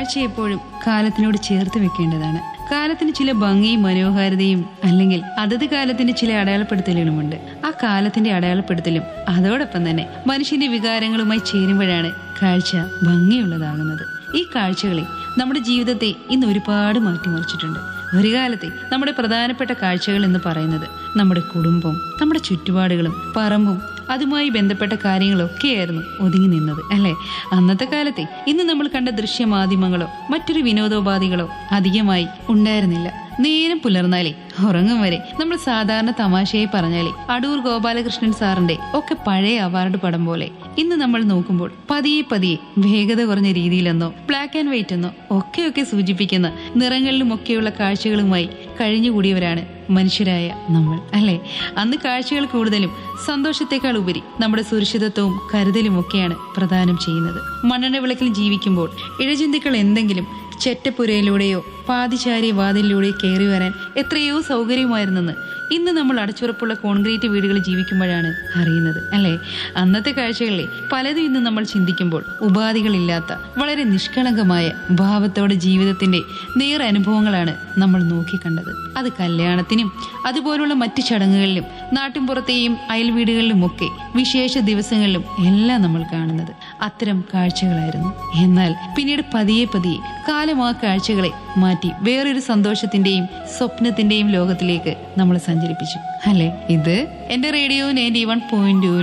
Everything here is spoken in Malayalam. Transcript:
കാഴ്ച എപ്പോഴും കാലത്തിനോട് ചേർത്ത് വെക്കേണ്ടതാണ് കാലത്തിന് ചില ഭംഗിയും മനോഹാരിതയും അല്ലെങ്കിൽ അതത് കാലത്തിന്റെ ചില അടയാളപ്പെടുത്തലുകളുമുണ്ട് ആ കാലത്തിന്റെ അടയാളപ്പെടുത്തലും അതോടൊപ്പം തന്നെ മനുഷ്യന്റെ വികാരങ്ങളുമായി ചേരുമ്പോഴാണ് കാഴ്ച ഭംഗിയുള്ളതാകുന്നത് ഈ കാഴ്ചകളെ നമ്മുടെ ജീവിതത്തെ ഇന്ന് ഒരുപാട് മാറ്റിമറിച്ചിട്ടുണ്ട് ഒരു കാലത്തെ നമ്മുടെ പ്രധാനപ്പെട്ട കാഴ്ചകൾ എന്ന് പറയുന്നത് നമ്മുടെ കുടുംബം നമ്മുടെ ചുറ്റുപാടുകളും പറമ്പും അതുമായി ബന്ധപ്പെട്ട കാര്യങ്ങളൊക്കെയായിരുന്നു ഒതുങ്ങി നിന്നത് അല്ലെ അന്നത്തെ കാലത്തെ ഇന്ന് നമ്മൾ കണ്ട ദൃശ്യമാധ്യമങ്ങളോ മറ്റൊരു വിനോദോപാധികളോ അധികമായി ഉണ്ടായിരുന്നില്ല നേരം പുലർന്നാലേ ഉറങ്ങും വരെ നമ്മൾ സാധാരണ തമാശയായി പറഞ്ഞാലേ അടൂർ ഗോപാലകൃഷ്ണൻ സാറിന്റെ ഒക്കെ പഴയ അവാർഡ് പടം പോലെ ഇന്ന് നമ്മൾ നോക്കുമ്പോൾ പതിയെ പതിയെ വേഗത കുറഞ്ഞ രീതിയിലെന്നോ ബ്ലാക്ക് ആൻഡ് വൈറ്റ് എന്നോ ഒക്കെയൊക്കെ സൂചിപ്പിക്കുന്ന നിറങ്ങളിലും ഒക്കെയുള്ള കാഴ്ചകളുമായി കഴിഞ്ഞുകൂടിയവരാണ് മനുഷ്യരായ നമ്മൾ അല്ലെ അന്ന് കാഴ്ചകൾ കൂടുതലും സന്തോഷത്തെക്കാൾ ഉപരി നമ്മുടെ സുരക്ഷിതത്വവും കരുതലും ഒക്കെയാണ് പ്രദാനം ചെയ്യുന്നത് മണ്ണെണ്ണ വിളക്കിൽ ജീവിക്കുമ്പോൾ ഇഴജന്തുക്കൾ എന്തെങ്കിലും ചെറ്റപ്പുരയിലൂടെയോ പാതിചാരിയ വാതിലിലൂടെയോ കയറി വരാൻ എത്രയോ സൗകര്യമായിരുന്നെന്ന് ഇന്ന് നമ്മൾ അടച്ചുറപ്പുള്ള കോൺക്രീറ്റ് വീടുകളിൽ ജീവിക്കുമ്പോഴാണ് അറിയുന്നത് അല്ലെ അന്നത്തെ കാഴ്ചകളിലെ പലതും ഇന്ന് നമ്മൾ ചിന്തിക്കുമ്പോൾ ഉപാധികളില്ലാത്ത വളരെ നിഷ്കളങ്കമായ ഭാവത്തോടെ ജീവിതത്തിന്റെ നേർ അനുഭവങ്ങളാണ് നമ്മൾ നോക്കിക്കണ്ടത് അത് കല്യാണത്തിനും അതുപോലുള്ള മറ്റു ചടങ്ങുകളിലും നാട്ടിൻപുറത്തെയും അയൽവീടുകളിലുമൊക്കെ വിശേഷ ദിവസങ്ങളിലും എല്ലാം നമ്മൾ കാണുന്നത് അത്തരം കാഴ്ചകളായിരുന്നു എന്നാൽ പിന്നീട് പതിയെ പതിയെ കാലം ആ കാഴ്ചകളെ മാറ്റി വേറൊരു സന്തോഷത്തിന്റെയും സ്വപ്നത്തിന്റെയും ലോകത്തിലേക്ക് നമ്മൾ സഞ്ചരിപ്പിച്ചു അല്ലെ ഇത് എന്റെ റേഡിയോ നയൻറ്റി വൺ പോയിന്റ്